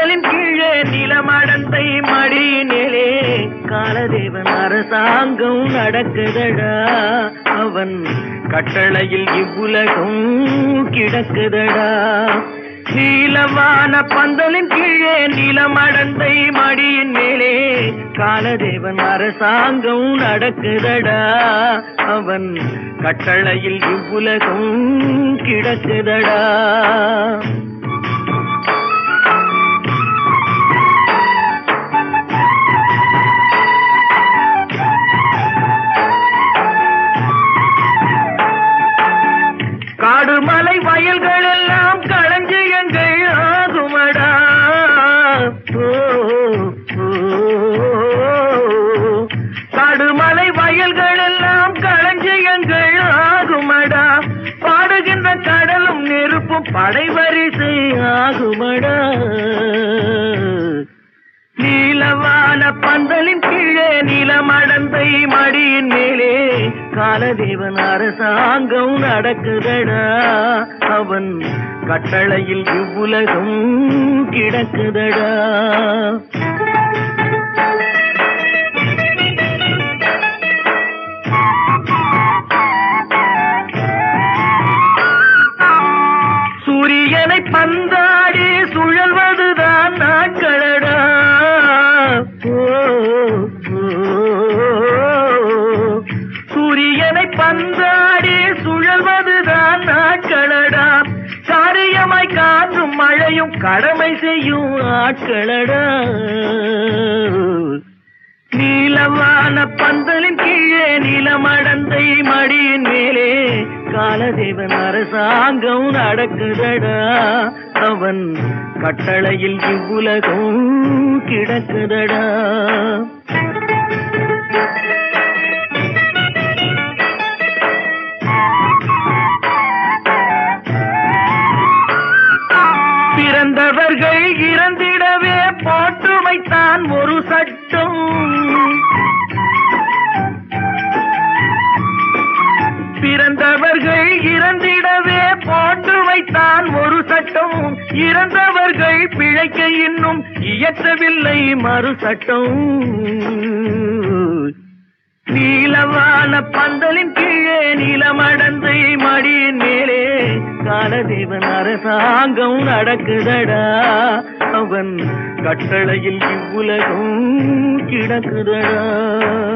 பந்தலின் கீழே நிலமடந்தை மடியினிலே காலதேவன் அரசாங்கம் நடக்குதடா அவன் கட்டளையில் இவ்வுலகம் கிடக்குதடா நீலவான பந்தலின் கீழே நிலமடந்தை மடியின் மேலே காலதேவன் அரசாங்கம் நடக்குதடா அவன் கட்டளையில் இவ்வுலகம் கிடக்குதடா காடு மலை வயல்கள் எல்லாம் களஞ்சியங்கள் ஆகுமடா ஓ, ஓ, காடு மலை வயல்கள் எல்லாம் களஞ்சியங்கள் ஆகுமடா பாடுகின்ற கடலும் நெருப்பும் படைவரிசை ஆகுமடா நீலவான பந்தலின் கீழே நிலமடந்தை மடியின் மேலே காலதேவன் அரசாங்கம் நடக்குதடா அவன் கட்டளையில் இவ்வுலகம் கிடக்குதடா சூரியனை பந்தாடி சுழல்வதுதான் நாட்களடா ஓ, ஓ, சூரியனை பந்தாடி சுழல்வதுதான் நாட்களடா காரியமாய் காற்றும் மழையும் கடமை செய்யும் ஆட்களடா நீலவான பந்தலின் கீழே நிலமடந்தை மடியின் மேலே காலதேவன் அரசாங்கம் நடக்குதடா அவன் கட்டளையில் இவ்வுலகம் கிடக்குதடா பிறந்தவர்கள் இறந்திடவே போட்டு வைத்தான் ஒரு சட்டம் பிறந்தவர்கள் இறந்திடவே போட்டு வைத்தான் ஒரு சட்டம் இறந்தவர்கள் பிழைக்க இன்னும் இயற்றவில்லை மறு சட்டம் நீலவான பந்தலின் கீழே நிலமடந்தை மடியின் மேலே காலதேவன் அரசாங்கம் நடக்குதடா அவன் கட்டளையில் இவ்வுலகம் கிடக்குதடா